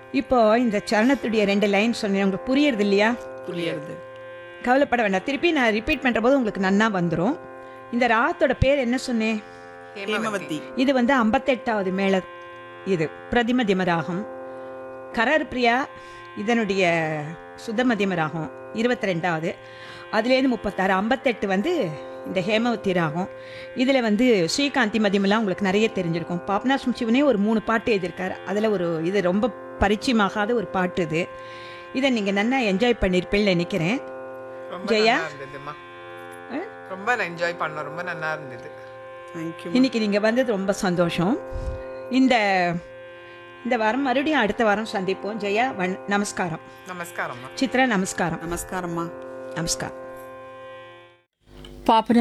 இப்போ இந்த சரணத்துடைய ரெண்டு லைன் சொன்னேன் உங்களுக்கு புரியுறது இல்லையா புரியுது கவலைப்பட வேண்டாம் திருப்பி நான் ரிப்பீட் பண்ணுற போது உங்களுக்கு நன்னா வந்துடும் இந்த ராகத்தோட பேர் என்ன சொன்னேன் ஹேமவதி இது வந்து ஐம்பத்தெட்டாவது மேள இது பிரதிமதிம ராகம் கரர் பிரியா இதனுடைய சுத்தமதிம ராகம் இருபத்தி ரெண்டாவது அதுலேருந்து முப்பத்தாறு ஐம்பத்தெட்டு வந்து இந்த ஹேமவதி ராகம் இதில் வந்து ஸ்ரீகாந்தி மதியமெல்லாம் உங்களுக்கு நிறைய தெரிஞ்சிருக்கும் பாப்னாஸ்ம் சிவனே ஒரு மூணு பாட்டு எழுதியிருக்காரு அதில் ஒரு இது ரொம்ப பரிச்சயமாகாத ஒரு பாட்டு இது இதை நீங்கள் நல்லா என்ஜாய் பண்ணியிருப்பேன்னு நினைக்கிறேன் ரொம்ப ஜெயா? நல்லா இருந்ததுமா ரொம்ப என்ஜாய் பண்ணோம் ரொம்ப நல்லா இருந்தது தேங்க்யூ இன்னைக்கு நீங்கள் வந்தது ரொம்ப சந்தோஷம் இந்த இந்த வாரம் மறுபடியும் அடுத்த வாரம் சந்திப்போம் ஜெயா வண் நமஸ்காரம் நமஸ்காரம்மா சித்ரா நமஸ்காரம் நமஸ்காரம்மா நமஸ்காரம் பாப்பன